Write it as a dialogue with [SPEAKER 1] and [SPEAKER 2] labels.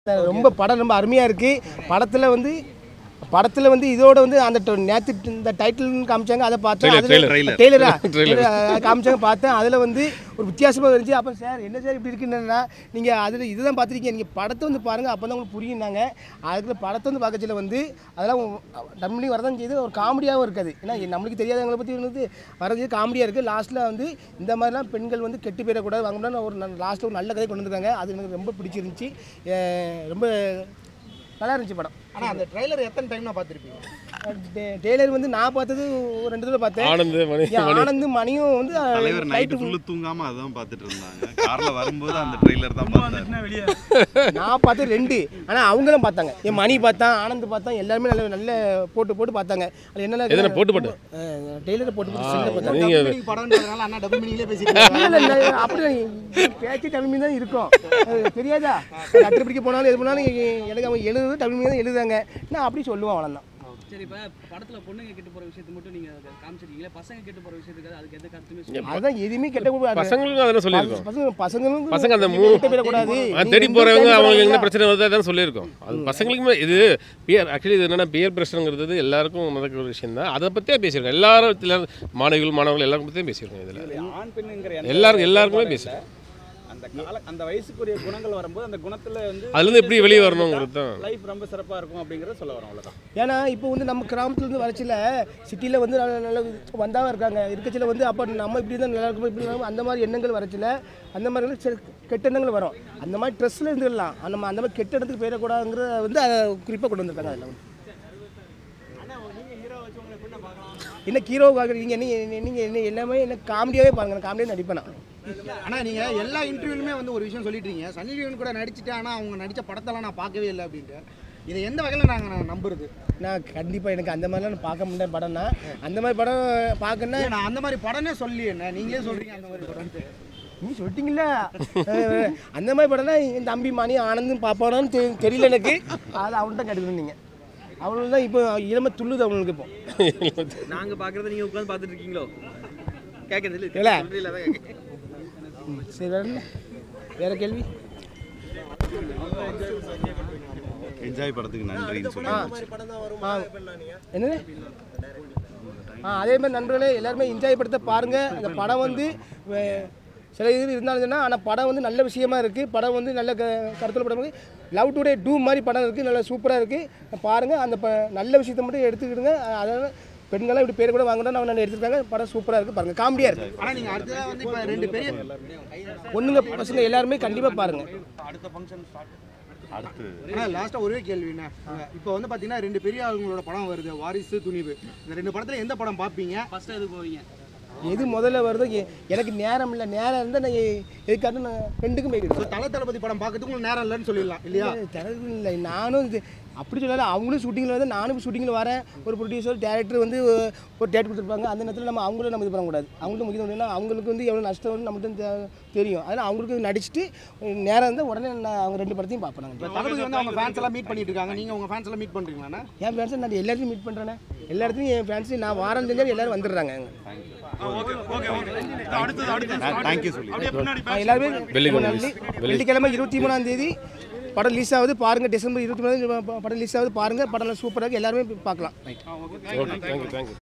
[SPEAKER 1] ரொம்ப படம் ரொம்ப அருமையாக இருக்குது படத்தில் வந்து படத்தில் வந்து இதோட வந்து அந்த ட- நேத்து இந்த டைட்டில் காமிச்சாங்க அதை பார்த்தேன்
[SPEAKER 2] Trailer,
[SPEAKER 1] அதில்
[SPEAKER 2] trailer.
[SPEAKER 1] டெய்லரா
[SPEAKER 2] Trailer.
[SPEAKER 1] காமிச்சாங்க பார்த்தேன் அதில் வந்து ஒரு வித்தியாசமாக இருந்துச்சு அப்போ சார் என்ன சார் இப்படி இருக்குன்னா நீங்கள் அதில் இதுதான் பார்த்துருக்கீங்க நீங்கள் படத்தை வந்து பாருங்கள் அப்போ தான் உங்களுக்கு புரியுனாங்க அதுக்கு படத்தை வந்து பார்க்கச்சில வந்து அதெல்லாம் டம்ளி வரதான் செய்யுது ஒரு காமெடியாகவும் இருக்காது ஏன்னா நம்மளுக்கு தெரியாதவங்களை பற்றி வந்து வரது காமெடியாக இருக்குது லாஸ்ட்டில் வந்து இந்த மாதிரிலாம் பெண்கள் வந்து கெட்டு போயிடக்கூடாது வாங்கணும்னா ஒரு லாஸ்ட்டில் ஒரு நல்ல கதை கொண்டு வந்திருக்காங்க அது எனக்கு ரொம்ப பிடிச்சிருந்துச்சி அஹ் ரொம்ப நல்லா இருந்துச்சு படம்
[SPEAKER 3] ஆனா அந்த ட்ரைலர் எத்தனை டைம் நான் பார்த்துருப்பீங்க
[SPEAKER 1] டே- டெய்லர் வந்து நான் பார்த்தது ஒரு ரெண்டு தடவை பார்த்தேன்
[SPEAKER 2] ஆனந்த் மணி
[SPEAKER 1] ஏன் ஆனந்து மணியும் வந்து
[SPEAKER 4] தலைவர் நைட்டு
[SPEAKER 1] நைட்டு
[SPEAKER 4] ஃபுல்லு தூங்காம அதான் பார்த்துட்டு இருந்தாங்க கார்ல வரும்போது அந்த ட்ரெய்லர் தான் பார்த்தாரு
[SPEAKER 1] நான் பார்த்து ரெண்டு ஆனால் அவங்களும் பார்த்தாங்க என் மணி பார்த்தான் ஆனந்த் பார்த்தான் எல்லாருமே நல்ல நல்ல போட்டு போட்டு பார்த்தாங்க அது என்னென்ன
[SPEAKER 2] எதனா போட்டு போட்டு
[SPEAKER 1] டெய்லர் போட்டு போட்டு செல்ல பார்த்தாங்க
[SPEAKER 2] நீங்க
[SPEAKER 3] மீனிங் படம்ன்றதுனால அண்ணா டபுள் மீனிங்லேயே பேசிட்டு
[SPEAKER 1] இல்ல, இல்ல, இல்ல, அப்படி பேச்சு தமிழ் மீன் தான் இருக்கும் அது தெரியாதா கத்திரி பிடிக்க போனாலும் எது பண்ணாலும் எனக்கு அவங்க எழுதுறது தமிழ் மீன் தான் எழுதுறாங்க நான் அப்படி சொல்லுவேன் அவ்வளோதான்
[SPEAKER 5] சரி இப்போ படத்துல பொண்ணுங்க கெட்டு போற விஷயத்தை மட்டும் நீங்க அதை காமிச்சிருக்கீங்களே பசங்க கெட்டு போற விஷயத்துக்கு அதுக்கு எந்த கருத்துமே சொல்லுங்க
[SPEAKER 1] அதுதான் எதுவுமே கெட்ட கூடாது
[SPEAKER 2] பசங்களுக்கும் அதெல்லாம் சொல்லியிருக்கோம்
[SPEAKER 1] பசங்க பசங்களும்
[SPEAKER 2] பசங்க அந்த மூணு
[SPEAKER 1] கெட்ட போயிடக்கூடாது
[SPEAKER 2] ஆ, தேடி போறவங்க அவங்களுக்கு என்ன பிரச்சனை வருது அதான் சொல்லியிருக்கோம் அது பசங்களுக்குமே இது பியர் ஆக்சுவலி இது என்னன்னா பியர் பிரச்சனைங்கிறது எல்லாருக்கும் நடக்கிற ஒரு விஷயம் தான் அதை பற்றியே பேசியிருக்கோம் எல்லாரும் எல்லாரும் மாணவிகள் மாணவர்கள் எல்லாரும் பற்றியும் பேசியிருக்கோம் இதில்
[SPEAKER 6] ஆண் பெண்ணுங்கிற எந்த
[SPEAKER 2] எல்லாருக்கும் எல்லாருக்குமே பேசியிருக்கோம்
[SPEAKER 6] அந்த கால அந்த வயசுக்குரிய குணங்கள் வரும்போது அந்த குணத்துல வந்து
[SPEAKER 2] அதுலேருந்து எப்படி வெளியே வரணுங்கிறது தான்
[SPEAKER 6] லைஃப் ரொம்ப சிறப்பா இருக்கும் அப்படிங்கறத சொல்ல வரோம் அவ்வளவுதான்
[SPEAKER 1] ஏன்னா இப்போ வந்து நம்ம கிராமத்துலேருந்து வரச்சில சிட்டியில் வந்து நல்ல நல்ல வந்தாமல் இருக்காங்க இருக்கச்சில வந்து அப்போ நம்ம இப்படி தான் நல்லா இருக்கும் இப்படி இருக்கும் அந்த மாதிரி எண்ணங்கள் வரச்சில அந்த மாதிரி சில கெட்ட எண்ணங்கள் வரும் அந்த மாதிரி ட்ரெஸ்ஸில் இருந்துடலாம் நம்ம அந்த மாதிரி கெட்ட இடத்துக்கு போயிடக்கூடாதுங்கிற வந்து அதை குறிப்பாக கொண்டு வந்திருக்காங்க அதில் வந்து என்ன ஹீரோ பார்க்குறீங்க நீங்கள் நீங்கள் என்ன எல்லாமே என்ன காமெடியாகவே பாருங்க நான் காமெடியாக நடிப்பேன் நான்
[SPEAKER 3] ஆனா நீங்க எல்லா இன்டர்வியூலுமே வந்து ஒரு விஷயம் சொல்லிட்டு இருக்கீங்க சன்னி லியோன் கூட நடிச்சிட்டேன் ஆனா அவங்க நடிச்ச படத்தெல்லாம் நான் பார்க்கவே இல்லை அப்படின்ட்டு இதை எந்த வகையில நாங்க நான் நம்புறது
[SPEAKER 1] நான் கண்டிப்பாக எனக்கு அந்த மாதிரிலாம் நான் பார்க்க முடியாத படம்னா அந்த மாதிரி படம் பார்க்கணுன்னா
[SPEAKER 3] ஏன் நான் அந்த மாதிரி படமே சொல்லி என்ன நீங்களே சொல்றீங்க அந்த மாதிரி படம்ட்டு
[SPEAKER 1] நீ சொல்லிட்டீங்களா அஹ் அந்த மாதிரி படம்னா என் தம்பி மணி ஆனந்தும் பாப்பானான்னு தெ- தெரியல எனக்கு அது அவன்கிட்ட கேட்டுக்கணும் நீங்கள் அவனுக்கு தான் இப்போ இளமை துள்ளுது அவனுக்கு இப்போ
[SPEAKER 5] நாங்க பாக்குறத நீங்க உட்கார்ந்து பார்த்துட்டு இருக்கீங்களோ கேட்கறது
[SPEAKER 1] இல்ல.
[SPEAKER 5] இல்ல
[SPEAKER 1] ம், சரி வேற என்ன வேற கேள்வி
[SPEAKER 4] என்ஜாய் படத்துக்கு நன்றின்னு சொல்லி
[SPEAKER 1] ஆ என்னது ஆ அதே மாதிரி நண்பர்களே எல்லாருமே என்ஜாய் படத்தை பாருங்கள் அந்த படம் வந்து வே- சில இது இருந்தாலும் சொன்னால் ஆனால் படம் வந்து நல்ல விஷயமா இருக்குது படம் வந்து நல்ல க கருத்தில் படம் இருக்குது லவ் டுடே டூ மாதிரி படம் இருக்குது நல்லா சூப்பராக இருக்குது பாருங்கள் அந்த ப நல்ல விஷயத்தை மட்டும் எடுத்துக்கிடுங்க அதாவது பெண்கள்லாம் இப்படி பேர் கூட வாங்கணும்னு அவங்க எடுத்துருக்காங்க படம் சூப்பராக இருக்குது பாருங்கள் காமெடியாக இருக்குது
[SPEAKER 3] ஆனா நீங்க அடுத்ததா வந்து இப்ப ரெண்டு பெரிய
[SPEAKER 1] பொண்ணுங்க பசங்க எல்லாருமே கண்டிப்பாக பாருங்கள்
[SPEAKER 4] அடுத்து
[SPEAKER 3] ஆனா லாஸ்டா ஒரே கேள்வி என்ன இப்போ வந்து பாத்தீங்கன்னா ரெண்டு பெரிய ஆளுங்களோட படம் வருது வாரிசு துணிவு இந்த ரெண்டு படத்துல எந்த படம் பார்ப்பீங்க
[SPEAKER 5] ஃபர்ஸ்ட் எது போவீங்க
[SPEAKER 1] எது முதல்ல வருதோ எ- எனக்கு நேரம் இல்லை நேரம் இருந்தால் நான் எ- எதுக்காட்டும் நான் ரெண்டுக்கும் போய்க்கிடுவேன்
[SPEAKER 3] தல தளபதி படம் பார்க்கறதுக்கு உங்களுக்கு நேரம் இல்லைன்னு சொல்லிடலாம் இல்லையா
[SPEAKER 1] தரது இல்லை நானும் இது அப்படி சொல்லல அவங்களும் ஷூட்டிங்கில் வந்து நானும் ஷூட்டிங்கில் வரேன் ஒரு ப்ரொடியூசர் டேரக்டர் வந்து ஒ- ஒரு டேட் கொடுத்துருப்பாங்க அந்த நேரத்தில் நம்ம அவங்களும் நம்ம இது பண்ணக்கூடாது அவங்களும் முக்கியம் இல்லைன்னா அவங்களுக்கு வந்து எவ்வளோ நஷ்டம் வந்து நம்மகிட்ட தெ- தெரியும் அதனால் அவங்களுக்கு நடிச்சுட்டு நேரம் இருந்தால் உடனே நான் அவங்க ரெண்டு படத்தையும் பார்ப்பேன் நாங்க.
[SPEAKER 3] தளபதி வந்து அவங்க ஃபேன்ஸ் எல்லாம் மீட் பண்ணிட்டு இருக்காங்க நீங்க உங்க ஃபேன்ஸ் எல்லாம் மீட் பண்றீங்களா
[SPEAKER 1] என் ஃபேன்ஸை நான் எல்லாத்தையும் மீட் பண்ணுறேனே எல்லா இடத்துலையும் என் ஃபேன்ஸு நான் வாரம் தெரிஞ்சாலும் எல்லாரும் வந்துடுறாங்க
[SPEAKER 4] தேங்க்யூ சொல்லி
[SPEAKER 1] ஆ, எல்லாருமே
[SPEAKER 2] வெள்ளிக்கிழமை
[SPEAKER 1] நன்றி.
[SPEAKER 2] release.
[SPEAKER 1] வெள்ளிக்கிழமை இருபத்தி மூணாம் தேதி படம் ரிலீஸ் ஆகுது பாருங்க டிசம்பர் இருபத்தி மூணாம் தேதி படம் ரிலீஸ் ஆகுது பாருங்க படம் சூப்பராக இருக்கு எல்லாருமே பார்க்கலாம்
[SPEAKER 2] ஓகே தேங்க்யூ தேங்க்யூ